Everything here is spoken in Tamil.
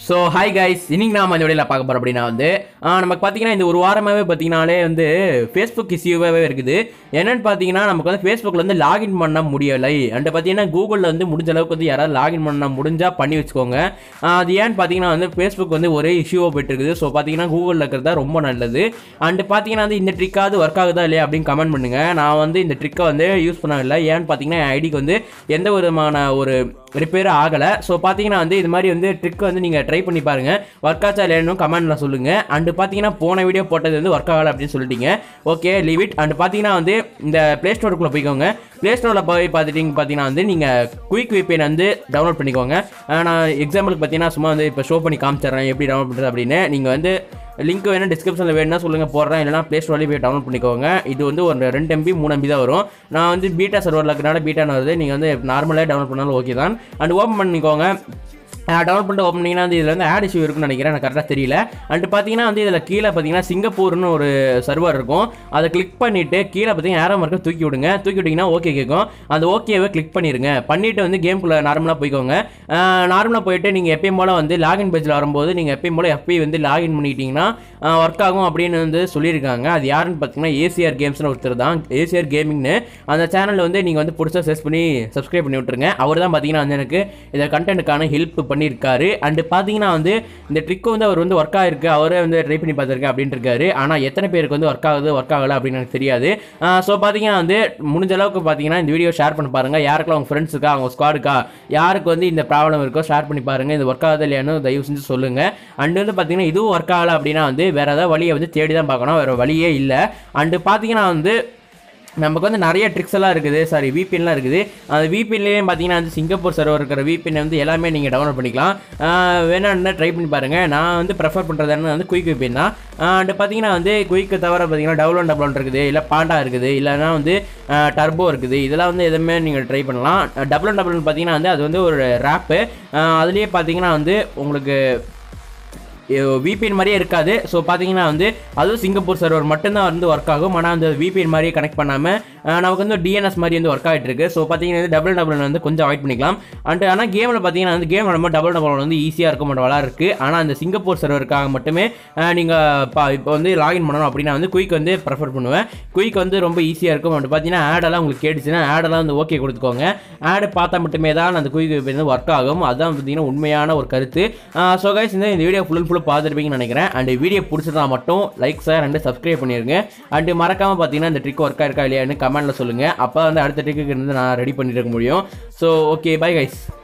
ஸோ ஹாய் கைஸ் இன்னைக்கு நாம இந்த வீடியோவில் பார்க்க போகிறோம் அப்படின்னா வந்து ஆ, நமக்கு பார்த்தீங்கன்னா இந்த ஒரு வாரமாகவே பார்த்தீங்கன்னாலே வந்து ஃபேஸ்புக் இஷ்யூவாகவே இருக்குது என்னன்னு பார்த்தீங்கன்னா நமக்கு வந்து ஃபேஸ்புக்கில் வந்து லாகின் பண்ண முடியலை அண்ட் பார்த்தீங்கன்னா கூகுளில் வந்து முடிஞ்ச அளவுக்கு வந்து யாராவது லாகின் பண்ண முடிஞ்சால் பண்ணி வச்சுக்கோங்க ஆ, அது ஏன்னு பார்த்தீங்கன்னா வந்து ஃபேஸ்புக் வந்து ஒரே இஷ்யூவாக போயிட்டு இருக்குது ஸோ பார்த்தீங்கன்னா கூகுளில் இருக்கிறதா ரொம்ப நல்லது அண்ட் பார்த்தீங்கன்னா வந்து இந்த ட்ரிக்காவது ஒர்க் ஆகுதா இல்லையா அப்படின்னு கமெண்ட் பண்ணுங்க நான் வந்து இந்த ட்ரிக்கை வந்து யூஸ் பண்ணவில்லை ஏன்னு பார்த்தீங்கன்னா என் ஐடிக்கு வந்து எந்த விதமான ஒரு ரிப்பேர் ஆகலை ஸோ பார்த்தீங்கன்னா வந்து இது மாதிரி வந்து ட்ரிக் வந்து நீங்கள் ட்ரை பண்ணி பாருங்க ஒர்க் ஆச்சா இல்லைன்னு கமெண்ட்டில் சொல்லுங்கள் அண்டு பார்த்தீங்கன்னா போன வீடியோ போட்டது வந்து ஒர்க் ஆகலை அப்படின்னு சொல்லிட்டீங்க ஓகே லீவ் இட் அண்ட் பார்த்தீங்கன்னா வந்து இந்த ப்ளே ஸ்டோருக்குள்ளே போய்க்கோங்க ப்ளே ஸ்டோரில் போய் பார்த்துட்டிங்க பார்த்தீங்கன்னா வந்து நீங்கள் குயிக் VPN வந்து டவுன்லோட் பண்ணிக்கோங்க அஹ் நான் எக்ஸாம்பிளுக்கு பார்த்தீங்கன்னா சும்மா வந்து இப்போ ஷோ பண்ணி காமிச்சிடுறேன் எப்படி டவுன்லோட் பண்ணுறது அப்படின்னு நீங்கள் வந்து லிங்க் வேணும் டிஸ்கிரிப்ஷனில் வேணும்னா சொல்லுங்கள் போடுறேன் இல்லைனா ப்ளே ஸ்டோர்லேயே போய் டவுன்லோட் பண்ணிக்கோங்க இது வந்து ஒரு ரெண்டு எம்பி மூணு எம்பி தான் வரும் நான் வந்து பீட்டா சர்வரில் இருக்கிறனால பீட்டான்னு வருது நீங்கள் வந்து நார்மலாக டவுன்லோட் பண்ணாலும் ஓகே தான் அண்ட் ஓப்பன் பண்ணிக்கோங்க டவுன்லோட் பண்ணிட்டு ஓப்பன் பண்ணிங்கன்னா வந்து இதில் வந்து ஆட் இஷ்யூ இருக்குன்னு நினைக்கிறேன் எனக்கு கரெக்டாக தெரியல அண்ட் பார்த்தீங்கன்னா வந்து இதில் கீழே பார்த்தீங்கன்னா சிங்கப்பூர்னு ஒரு சர்வர் இருக்கும் அதை கிளிக் பண்ணிவிட்டு கீழே பார்த்தீங்கன்னா ஏரோ மார்க்கை தூக்கி விடுங்க தூக்கி விட்டிங்கன்னா ஓகே கேட்கும் அந்த ஓகேவை கிளிக் பண்ணிடுங்க பண்ணிவிட்டு வந்து கேம்குள்ளே நார்மலாக போய்க்கோங்க நார்மலாக போயிட்டு நீங்கள் எப்பயும் போல் வந்து லாகின் பேஜில் வரும்போது நீங்கள் எப்பயும் போல் எப்பி வந்து லாகின் பண்ணிட்டீங்கன்னா ஒர்க் ஆகும் அப்படின்னு வந்து சொல்லியிருக்காங்க அது யாருன்னு பார்த்தீங்கன்னா ஏசிஆர் கேம்ஸ்னு ஒருத்தர் தான் ஏசிஆர் கேமிங்னு அந்த சேனலில் வந்து நீங்கள் வந்து பிடிச்சா சர்ச் பண்ணி சப்ஸ்கிரைப் பண்ணி விட்டுருங்க அவர் தான் பார்த்தீங்கன்னா வந்து எனக்கு இந்த கண்டென்ட்டுக்கான ஹெல்ப் பண்ணியிருக்காரு அண்டு பார்த்தீங்கன்னா வந்து இந்த ட்ரிக் வந்து அவர் வந்து ஒர்க் ஆகிருக்கு அவரே வந்து ட்ரை பண்ணி பார்த்துருக்கேன் அப்படின்ட்டு இருக்காரு ஆனால் எத்தனை பேருக்கு வந்து ஒர்க் ஆகுது ஒர்க் ஆகலை அப்படின்னு எனக்கு தெரியாது ஸோ பார்த்தீங்கன்னா வந்து முடிஞ்ச அளவுக்கு பார்த்தீங்கன்னா இந்த வீடியோ ஷேர் பண்ணி பாருங்கள் யாருக்கெல்லாம் உங்கள் ஃப்ரெண்ட்ஸுக்கா அவங்க ஸ்குவாடுக்கா யாருக்கு வந்து இந்த ப்ராப்ளம் இருக்கோ ஷேர் பண்ணி பாருங்கள் இது ஒர்க் ஆகுது இல்லையானு தயவு செஞ்சு சொல்லுங்கள் அண்டு வந்து பார்த்தீங்கன்னா இதுவும் ஒர்க் ஆகலை அப்படின்னா வந்து வேறு ஏதாவது வழியை வந்து தேடி தான் பார்க்கணும் வேறு வழியே இல்லை அண்டு பார்த்தீங்கன்னா வந்து நமக்கு வந்து நிறைய ட்ரிக்ஸ் எல்லாம் இருக்குது சாரி விபிஎன்லாம் இருக்குது அந்த விபிஎன்லேயும் பார்த்தீங்கன்னா வந்து சிங்கப்பூர் சர்வர் இருக்கிற விபிஎன் வந்து எல்லாமே நீங்கள் டவுன்லோட் பண்ணிக்கலாம் ஆஹ் வேணாம்னா ட்ரை பண்ணி பாருங்கள் நான் வந்து ப்ரெஃபர் பண்ணுறது வந்து குயிக் விபிஎன் தான் அண்ட் பார்த்தீங்கன்னா வந்து குயிக்கு தவிர பார்த்தீங்கன்னா டவுன்லோட் டபுள் இருக்குது இல்லை பாண்டா இருக்குது இல்லைனா வந்து டர்போ இருக்குது இதெல்லாம் வந்து எதுவுமே நீங்கள் ட்ரை பண்ணலாம் டபுள் டபுள் பார்த்தீங்கன்னா வந்து அது வந்து ஒரு ரேப்பு அதுலேயே பார்த்தீங்கன்னா வந்து உங்களுக்கு விபிஎன் மாதிரியே இருக்காது ஸோ பார்த்தீங்கன்னா வந்து அதுவும் சிங்கப்பூர் சர்வர் மட்டும்தான் வந்து ஒர்க் ஆகும் ஆனால் அந்த விபிஎன் மாதிரியே கனெக்ட் பண்ணாமல் நமக்கு வந்து டிஎன்எஸ் மாதிரி வந்து ஒர்க் ஆகிட்டு இருக்கு ஸோ பார்த்தீங்கன்னா வந்து டபுள் டபுள் வந்து கொஞ்சம் அவாய்ட் பண்ணிக்கலாம் அண்ட் ஆனால் கேமில் பார்த்தீங்கன்னா வந்து கேம் ரொம்ப டபுள் டபுள் வந்து ஈஸியாக இருக்க மாட்டோம் விளாட்ருக்கு ஆனால் அந்த சிங்கப்பூர் சர்வருக்காக மட்டுமே நீங்கள் இப்போ வந்து லாகின் பண்ணணும் அப்படின்னா வந்து குயிக் வந்து ப்ரிஃபர் பண்ணுவேன் குயிக் வந்து ரொம்ப ஈஸியாக இருக்கும் அண்ட் பார்த்தீங்கன்னா ஆடெல்லாம் உங்களுக்கு கேட்டுச்சுன்னா ஆடெல்லாம் வந்து ஓகே கொடுத்துக்கோங்க ஆடு பார்த்தா மட்டுமே தான் அந்த குயிக் வந்து ஒர்க் ஆகும் அதுதான் பார்த்தீங்கன்னா உண்மையான ஒரு கருத்து ஸோ கைஸ் இந்த இந்த வீடியோ ஃபுல் ஃபுல்லாக பார்த்துருப்பீங்கன்னு நினைக்கிறேன் அண்ட் வீடியோ பிடிச்சதா மட்டும் லைக் சார் அண்ட் சப்ஸ்கிரைப் பண்ணிருங்க அண்ட் மறக்காமல் பார்த்தீங்கன்னா இந்த ட்ரிக் ஒர்க் இருக்கா இல்லையான்னு கமெண்ட்டில் சொல்லுங்கள் அப்போ வந்து அடுத்த ட்ரிக்கு இருந்து நான் ரெடி பண்ணிட்டு இருக்க முடியும் ஸோ ஓகே பை கைஸ்